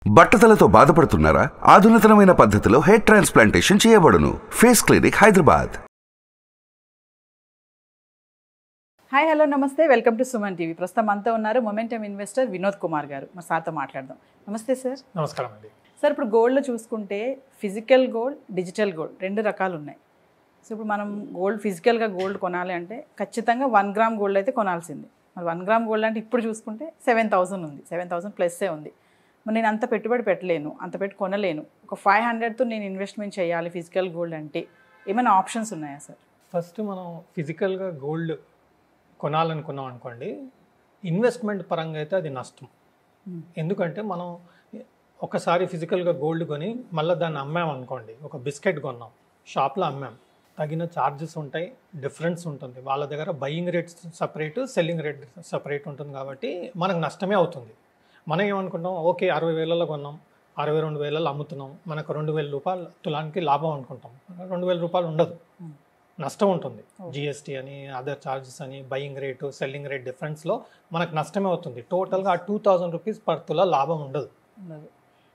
బట్టతలతో బాధపడుతున్నారా ఆధునితనమైన పద్ధతిలో హెయిర్ ట్రాన్స్ప్లాంటేషన్ చేయబడును face clinic Hyderabad hi hello నమస్తే వెల్కమ్ టు సుమన్ టీవీ ప్రస్తుతం అంతా ఉన్నారు మొమెంటమ్ ఇన్వెస్టర్ వినోద్ కుమార్ గారు మా సార్తో మాట్లాడదాం నమస్తే సార్ నమస్కారం అండి సార్ ఇప్పుడు గోల్డ్లో చూసుకుంటే ఫిజికల్ గోల్డ్ డిజిటల్ గోల్డ్ రెండు రకాలు ఉన్నాయి సో ఇప్పుడు మనం గోల్డ్ ఫిజికల్గా గోల్డ్ కొనాలి అంటే ఖచ్చితంగా వన్ గ్రామ్ గోల్డ్ అయితే కొనాల్సింది మరి వన్ గ్రామ్ గోల్డ్ అంటే ఇప్పుడు చూసుకుంటే సెవెన్ థౌసండ్ ఉంది సెవెన్ థౌసండ్ ప్లస్సే ఉంది మరి నేను అంత పెట్టుబడి పెట్టలేను అంత పెట్టి కొనలేను ఒక ఫైవ్ హండ్రెడ్తో నేను ఇన్వెస్ట్మెంట్ చేయాలి ఫిజికల్ గోల్డ్ అంటే ఏమైనా ఆప్షన్స్ ఉన్నాయా సార్ ఫస్ట్ మనం ఫిజికల్గా గోల్డ్ కొనాలనుకున్నాం అనుకోండి ఇన్వెస్ట్మెంట్ పరంగా అయితే అది నష్టం Hmm. ఎందుకంటే మనం ఒకసారి ఫిజికల్గా గోల్డ్ కొని మళ్ళీ దాన్ని అమ్మాం అనుకోండి ఒక బిస్కెట్ కొన్నాం షాప్లో అమ్మాం తగిన ఛార్జెస్ ఉంటాయి డిఫరెన్స్ ఉంటుంది వాళ్ళ దగ్గర buying rate separate selling rate separate ఉంటుంది కాబట్టి మనకు నష్టమే అవుతుంది మనం ఏమనుకుంటాం ఓకే అరవై వేలలో కొన్నాం అరవై రెండు వేలలో అమ్ముతున్నాం మనకు రెండు వేల రూపాయలు తులానికి లాభం అనుకుంటాం రెండు వేల రూపాయలు ఉండదు Hmm. నష్టం ఉంటుంది Okay. జిఎస్టీ అని అదర్ ఛార్జెస్ అని బయింగ్ రేటు సెల్లింగ్ రేట్ డిఫరెన్స్లో మనకు నష్టమే అవుతుంది టోటల్గా టూ థౌజండ్ రూపీస్ పర్ తులా లాభం ఉండదు ఉండదు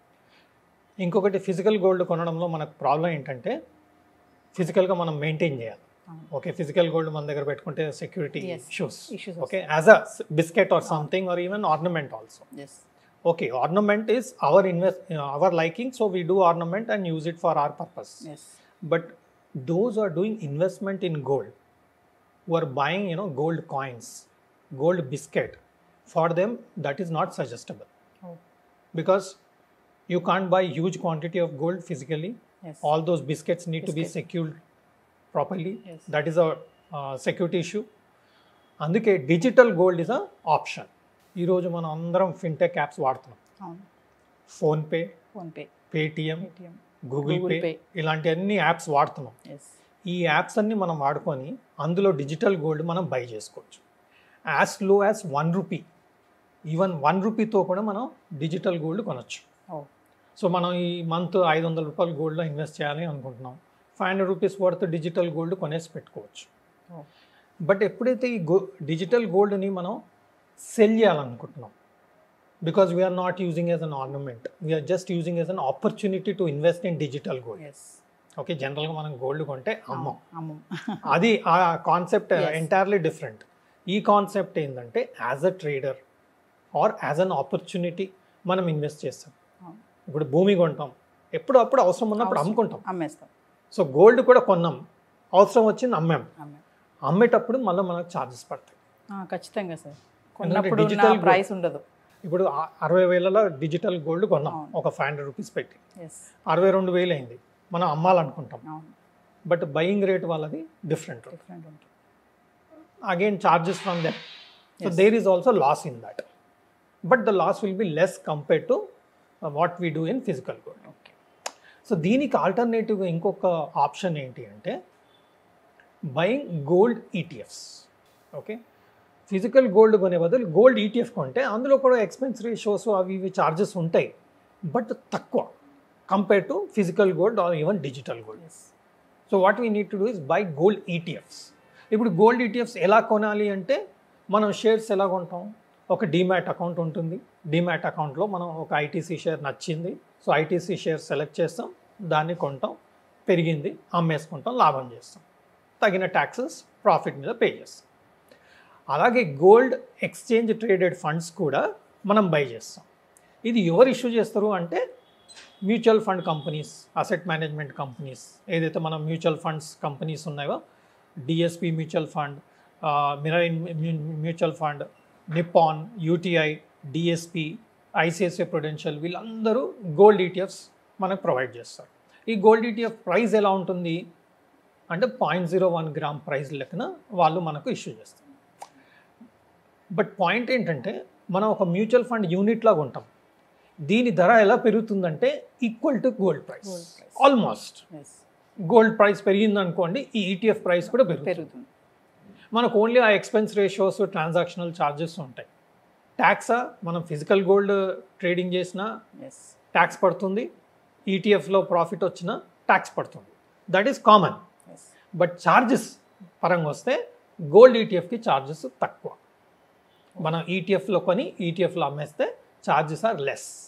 ఇంకొకటి ఫిజికల్ గోల్డ్ కొనడంలో మనకు ప్రాబ్లం ఏంటంటే ఫిజికల్గా మనం మెయింటైన్ చేయాలి అవును. ఓకే ఫిజికల్ గోల్డ్ మన దగ్గర పెట్టుకుంటే security Yes. Issues Issues okay as a biscuit or something or even ornament also yes okay ornament is our invest our liking so we do ornament and use it for our purpose yes but those who are doing investment in gold who are buying you know gold coins gold biscuit for them that is not suggestible Oh. because you can't buy huge quantity of gold physically yes all those biscuits need to be Biscuit. secured properly Yes. that is a uh, security issue అందుకే digital gold is a option ఈరోజు మనం అందరం fintech apps వాడుతున్నాం అవును PhonePe PhonePe Paytm Paytm Google Google pay Pay. ఇలాంటి అన్ని apps వాడుతున్నాం yes ఈ యాప్స్ అన్ని మనం వాడుకొని అందులో డిజిటల్ గోల్డ్ మనం బై చేసుకోవచ్చు as low as one rupee even one రూపీతో కూడా మనం డిజిటల్ గోల్డ్ కొనొచ్చు ఓ సో మనం ఈ మంత్ ఐదు వందల రూపాయలు గోల్డ్లో ఇన్వెస్ట్ చేయాలి అనుకుంటున్నాం five hundred rupees worth digital gold కొనేసి పెట్టుకోవచ్చు ఓ బట్ ఎప్పుడైతే ఈ గో డిజిటల్ గోల్డ్ని మనం సెల్ చేయాలనుకుంటున్నాం because we are not using as an ornament we are just using as an opportunity to invest in digital gold yes okay జనరల్గా మనం గోల్డ్ కొంటే అమ్మం అమ్మం అది ఆ కాన్సెప్ట్ Yes. ఎంటైర్లీ డిఫరెంట్ ఈ కాన్సెప్ట్ ఏంటంటే as a trader or as an opportunity మనం ఇన్వెస్ట్ చేస్తాం అవును. ఇప్పుడు భూమి కొంటాం ఎప్పుడు అప్పుడు అవసరం ఉన్నప్పుడు అవసరం. అమ్ముకుంటాం అమ్మేస్తాం సో గోల్డ్ కూడా కొన్నాం అవసరం వచ్చింది అమ్మాం అమ్మే అమ్మేటప్పుడు మళ్ళీ మనకు ఛార్జెస్ పడతాయి ఆ, ఖచ్చితంగా సార్ కొన్నప్పుడు digital gold- ప్రైస్ ఉండదు ఇప్పుడు ఆ- అరవై వేలలో డిజిటల్ గోల్డ్ కొన్నాం అవును. ఒక ఫైవ్ హండ్రెడ్ రూపీస్ పెట్టి ఎస్ అరవై రెండు వేలు అయింది మనం అమ్మాలనుకుంటాం అవును బట్ బయింగ్ రేట్ వాళ్ళది డిఫరెంట్ డిఫరెంట్ ఉంటుంది again charges from them. So Yes. there is also loss in that. But the loss will be less compared to uh, what we do in physical gold. Okay so దీనికి ఆల్టర్నేటివ్గా ఇంకొక option ఏంటి అంటే buying gold ETFs okay physical gold కొనే బదులు gold ETF కొంటే అందులో కూడా ఎక్స్పెన్స్ రేషియోస్ అవి ఇవి చార్జెస్ ఉంటాయి బట్ తక్కువ compare to physical gold or even digital gold yes so what we need to do is buy gold ETFs ఇప్పుడు గోల్డ్ ఈటీఎఫ్స్ ఎలా కొనాలి అంటే మనం షేర్స్ ఎలా కొంటాం ఒక డీమ్యాట్ అకౌంట్ ఉంటుంది డీమ్యాట్ అకౌంట్లో మనం ఒక ఐటీసీ షేర్ నచ్చింది సో ఐటీసీ షేర్ సెలెక్ట్ చేస్తాం దాన్ని కొంటాం పెరిగింది అమ్మేసుకుంటాం లాభం చేస్తాం తగిన ట్యాక్సెస్ ప్రాఫిట్ మీద పే చేస్తాం అలాగే గోల్డ్ ఎక్స్చేంజ్ ట్రేడెడ్ ఫండ్స్ కూడా మనం బై చేస్తాం ఇది ఎవరు ఇష్యూ చేస్తారు అంటే mutual fund companies asset management companies ఏదైతే మనం మ్యూచువల్ ఫండ్స్ కంపెనీస్ ఉన్నాయో DSP mutual fund Mirae mutual fund Nippon UTI DSP ICICI Prudential వీళ్ళందరూ గోల్డ్ ఈటీఎఫ్స్ మనకు ప్రొవైడ్ చేస్తారు ఈ గోల్డ్ ఈటీఎఫ్ ప్రైస్ ఎలా ఉంటుంది అంటే point zero one gram price లెక్కన వాళ్ళు మనకు ఇష్యూ చేస్తారు బట్ పాయింట్ ఏంటంటే మనం ఒక మ్యూచువల్ ఫండ్ యూనిట్ లాగా ఉంటాం దీని ధర ఎలా పెరుగుతుందంటే equal to gold price Gold price. Almost yes gold price పెరిగింది అనుకోండి ఈ ఈటీఎఫ్ ప్రైస్ కూడా పెరుగుతుంది పెరుగుతుంది మనకు ఓన్లీ ఆ ఎక్స్పెన్స్ రేషియోస్ ట్రాన్సాక్షనల్ ఛార్జెస్ ఉంటాయి ట్యాక్సా మనం ఫిజికల్ గోల్డ్ ట్రేడింగ్ చేసినా ఎస్ ట్యాక్స్ పడుతుంది ఈటీఎఫ్లో ప్రాఫిట్ వచ్చినా ట్యాక్స్ పడుతుంది that is common yes but charges పరంగా వస్తే గోల్డ్ ఈటీఎఫ్కి ఛార్జెస్ తక్కువ మనం ఈటీఎఫ్లో కొని ఈటీఎఫ్లో అమ్మేస్తే ఛార్జెస్ ఆర్ లెస్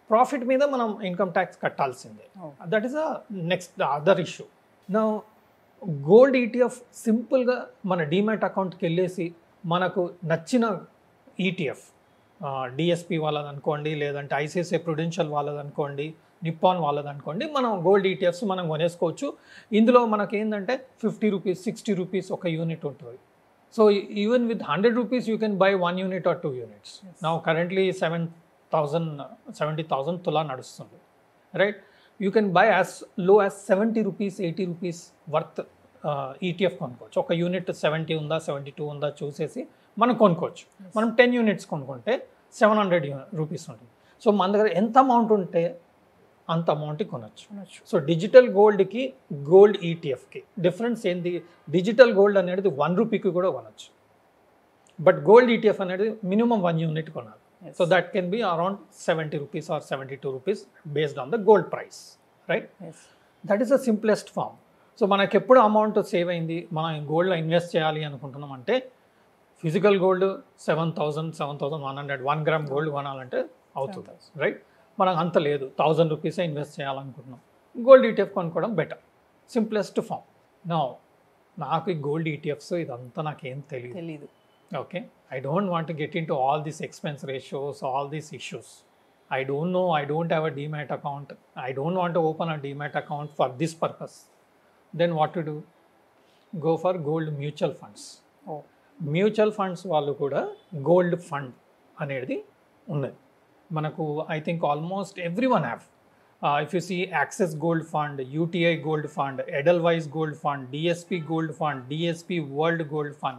ప్రాఫిట్ మీద మనం ఇన్కమ్ ట్యాక్స్ కట్టాల్సిందే Oh. That is a next other issue నా గోల్డ్ ఈటీఎఫ్ సింపుల్గా మన డీమ్యాట్ అకౌంట్కి వెళ్ళేసి మనకు నచ్చిన ఈటీఎఫ్ డిఎస్పి వాళ్ళది అనుకోండి లేదంటే ఐసిఐసిఐ ప్రుడెన్షియల్ వాళ్ళది అనుకోండి నిప్పాన్ వాళ్ళది అనుకోండి మనం గోల్డ్ ఈటీఎఫ్స్ మనం కొనేసుకోవచ్చు ఇందులో మనకి ఏంటంటే ఫిఫ్టీ రూపీస్ సిక్స్టీ రూపీస్ ఒక యూనిట్ ఉంటుంది so even with hundred rupees you can buy one unit or two units నా currently seven thousand seventy thousand తులా నడుస్తుంది right you can buy as low as seventy rupees eighty rupees worth ETF కొనుక్కోవచ్చు ఒక unit seventy ఉందా seventy two ఉందా చూసేసి మనం కొనుక్కోవచ్చు మనం టెన్ యూనిట్స్ కొనుక్కుంటే సెవెన్ హండ్రెడ్ రూపీస్ ఉంటుంది సో మన దగ్గర ఎంత అమౌంట్ ఉంటే అంత అమౌంట్ కొనొచ్చు కొనొచ్చు. సో డిజిటల్ గోల్డ్కి గోల్డ్ ఈటీఎఫ్కి డిఫరెన్స్ ఏంది డిజిటల్ గోల్డ్ అనేది వన్ రూపీకి కూడా కొనొచ్చు బట్ గోల్డ్ ఈటీఎఫ్ అనేది మినిమం వన్ యూనిట్ కొనాలి Yes. So that can be around seventy rupees or seventy two rupees based on the gold price right Yes. That is the simplest form so మనకి ఎప్పుడు amount save అయింది మనం గోల్డ్లో invest చేయాలి అనుకుంటున్నాం అంటే physical gold seven thousand seven thousand one hundred one gram gold కొనాలంటే అవుతుంది రైట్ మనకు అంత లేదు థౌజండ్ రూపీసే ఇన్వెస్ట్ చేయాలనుకుంటున్నాం గోల్డ్ ఈటీఎఫ్ కొనుక్కోవడం బెటర్ సింప్లెస్ట్ ఫామ్ నో నాకు ఈ గోల్డ్ ఈటీఎఫ్స్ ఇదంతా నాకేం తెలియదు తెలీదు okay i don't want to get into all these expense ratios all these issues i don't know i don't have a demat account i don't want to open a demat account for this purpose then what to do go for gold mutual funds ఓ mutual funds వాళ్ళు కూడా gold fund అనేది ఉన్నది మనకు I think almost every one have if you see Axis gold fund UTI gold fund Edelweiss gold fund DSP gold fund DSP world gold fund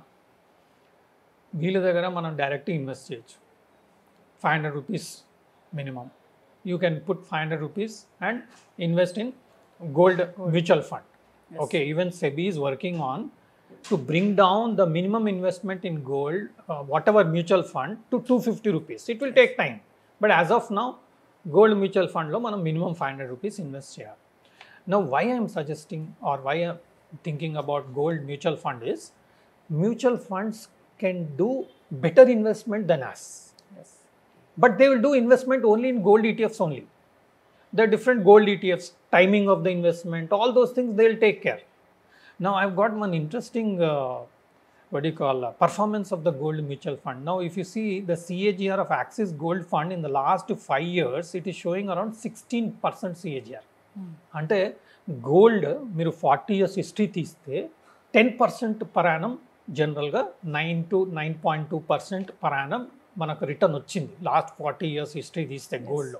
వీళ్ళ దగ్గర మనం direct invest చేయొచ్చు five hundred rupees minimum you can put five hundred rupees and invest in gold mutual fund okay even SEBI is working on to bring down the minimum investment in gold whatever mutual fund to two fifty rupees it will take time but as of now gold mutual ఫండ్లో మనం minimum five hundred rupees invest చేయాలి Now, why I am suggesting or why I am thinking about gold mutual fund is mutual funds can do better investment than us. Yes. But they will do investment only in gold ETFs only. There are different gold ETFs, timing of the investment, all those things they will take care. Now, I've got one interesting, uh, what do you call, uh, performance of the gold mutual fund. Now, if you see the CAGR of Axis Gold Fund in the last five years, it is showing around 16% CAGR. అంటే gold మీరు forty years history తీస్తే ten percent per annum జనరల్గా nine to nine point two percent per annum మనకు return వచ్చింది last forty years history తీస్తే గోల్డ్లో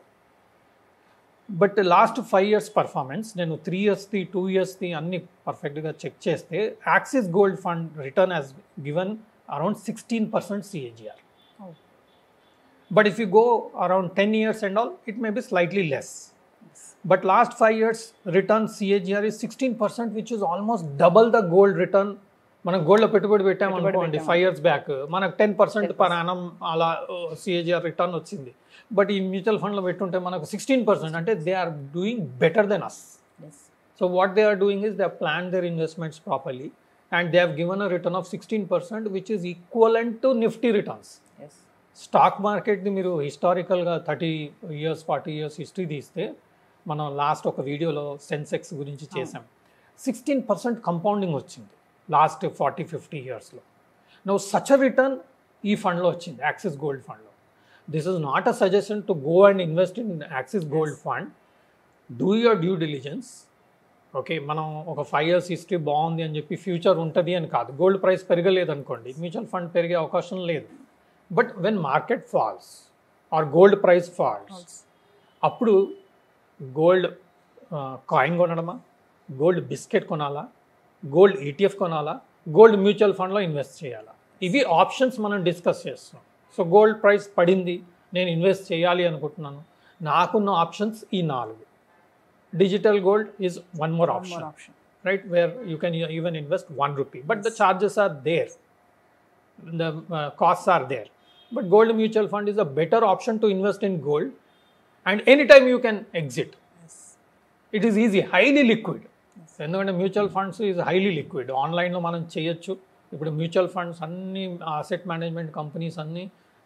but last five years performance నేను three ఇయర్స్ది టూ ఇయర్స్ది అన్ని పర్ఫెక్ట్గా చెక్ చేస్తే Axis gold fund return has given around sixteen percent CAGR Oh. But if you go around ten years and all it may be slightly less but last five years return CAGR is sixteen percent which is almost double the gold return మనం గోల్డ్లో పెట్టుబడి పెట్టాం పెట్టుబడి అనుకోండి పెట్టాం. Five years back మనకు ten percent per annum అలా CAGR return వచ్చింది బట్ ఈ మ్యూచువల్ ఫండ్లో పెట్టుంటే మనకు సిక్స్టీన్ పర్సెంట్ అంటే they are doing better than us Yes. So what they are doing is they plan their investments properly and they have given a return of sixteen percent which is equivalent to Nifty returns Yes. Stock మార్కెట్ని మీరు హిస్టారికల్గా thirty years forty years history తీస్తే మనం last ఒక వీడియోలో Sensex గురించి చేసాం sixteen percent compounding వచ్చింది లాస్ట్ ఫార్టీ ఫిఫ్టీ ఇయర్స్లో నువ్వు సచ్ రిటర్న్ ఈ ఫండ్లో వచ్చింది యాక్సిస్ గోల్డ్ ఫండ్లో this is not a suggestion to go and invest in Axis gold fund do your due diligence okay మనం ఒక ఫైవ్ ఇయర్స్ హిస్టరీ బాగుంది అని చెప్పి ఫ్యూచర్ ఉంటుంది అని కాదు గోల్డ్ ప్రైస్ పెరగలేదు అనుకోండి మ్యూచువల్ ఫండ్ పెరిగే అవకాశం లేదు but when market falls or gold price falls Also. అప్పుడు గోల్డ్ కాయిన్ కొనడమా గోల్డ్ బిస్కెట్ కొనాలా గోల్డ్ ఈటీఎఫ్ కొనాలా గోల్డ్ మ్యూచువల్ ఫండ్లో ఇన్వెస్ట్ చేయాలా ఇవి ఆప్షన్స్ మనం డిస్కస్ చేస్తున్నాం సో గోల్డ్ ప్రైస్ పడింది నేను ఇన్వెస్ట్ చేయాలి అనుకుంటున్నాను నాకున్న ఆప్షన్స్ ఈ నాలుగు digital gold is one more One option more option. right where you can e- even invest 1 rupee but the charges are there the uh, costs are there but gold mutual fund is a better option to invest in gold and anytime you can exit Yes. It is easy highly liquid ఎందుకంటే mutual funds is highly liquid ఆన్లైన్లో మనం చేయొచ్చు ఇప్పుడు mutual funds అన్ని asset management companies అన్నీ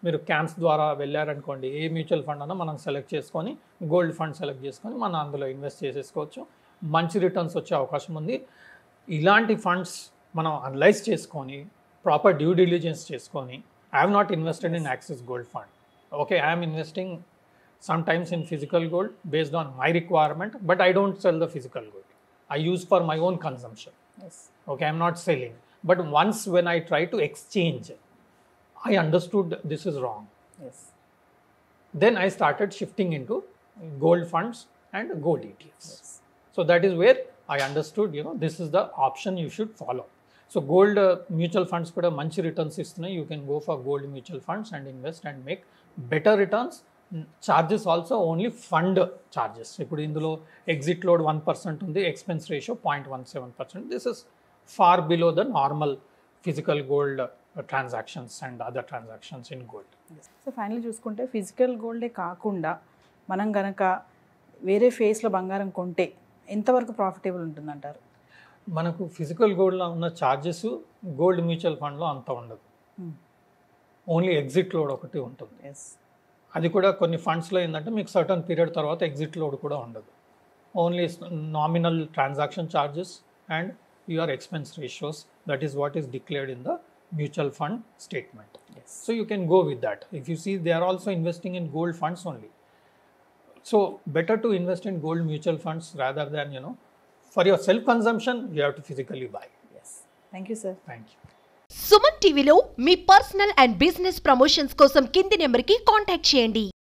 మీరు camps ద్వారా వెళ్ళారనుకోండి ఏ మ్యూచువల్ ఫండ్ అన్నా మనం సెలెక్ట్ చేసుకొని గోల్డ్ ఫండ్ సెలెక్ట్ చేసుకొని మనం అందులో ఇన్వెస్ట్ చేసేసుకోవచ్చు మంచి రిటర్న్స్ వచ్చే అవకాశం ఉంది ఇలాంటి ఫండ్స్ మనం అనలైజ్ చేసుకొని ప్రాపర్ డ్యూ డిలిజెన్స్ చేసుకొని I have not invested in Axis gold fund okay I'm investing some times in physical gold based on my requirement but I don't sell the physical gold I use for my own consumption yes okay i'm not selling but once when i try to exchange i understood this is wrong yes then i started shifting into gold funds and gold etfs so that is where i understood you know this is the option you should follow so gold uh, mutual funds కూడా మంచి returns ఇస్తున్నాయి you can go for gold mutual funds and invest and make better returns charges also only fund charges ఇప్పుడు ఇందులో exit load one percent ఉంది expense ratio point one seven percent this is far below the normal physical gold transactions and other transactions in gold so final చూసుకుంటే physical గోల్డే కాకుండా మనం గనక వేరే ఫేస్లో బంగారం కొంటే ఎంతవరకు ప్రాఫిటబుల్ ఉంటుందంటారు మనకు ఫిజికల్ గోల్డ్లో ఉన్న ఛార్జెస్ గోల్డ్ మ్యూచువల్ ఫండ్లో అంత ఉండదు Hmm. ఓన్లీ ఎగ్జిట్ లోడ్ ఒకటి ఉంటుంది ఎస్ అది కూడా కొన్ని ఫండ్స్లో ఏంటంటే మీకు సర్టన్ పీరియడ్ తర్వాత ఎగ్జిట్ లోడ్ కూడా ఉండదు only nominal transaction charges and your expense ratios that is what is declared in the mutual fund statement yes So you can go with that. If you see, they are also investing in gold funds only. So better to invest in gold mutual funds rather than you know, for your self consumption, you have to physically buy. Yes thank you sir Thank you. Suman టీవీలో మీ personal and business promotions కోసం కింది నెంబర్కి contact చేయండి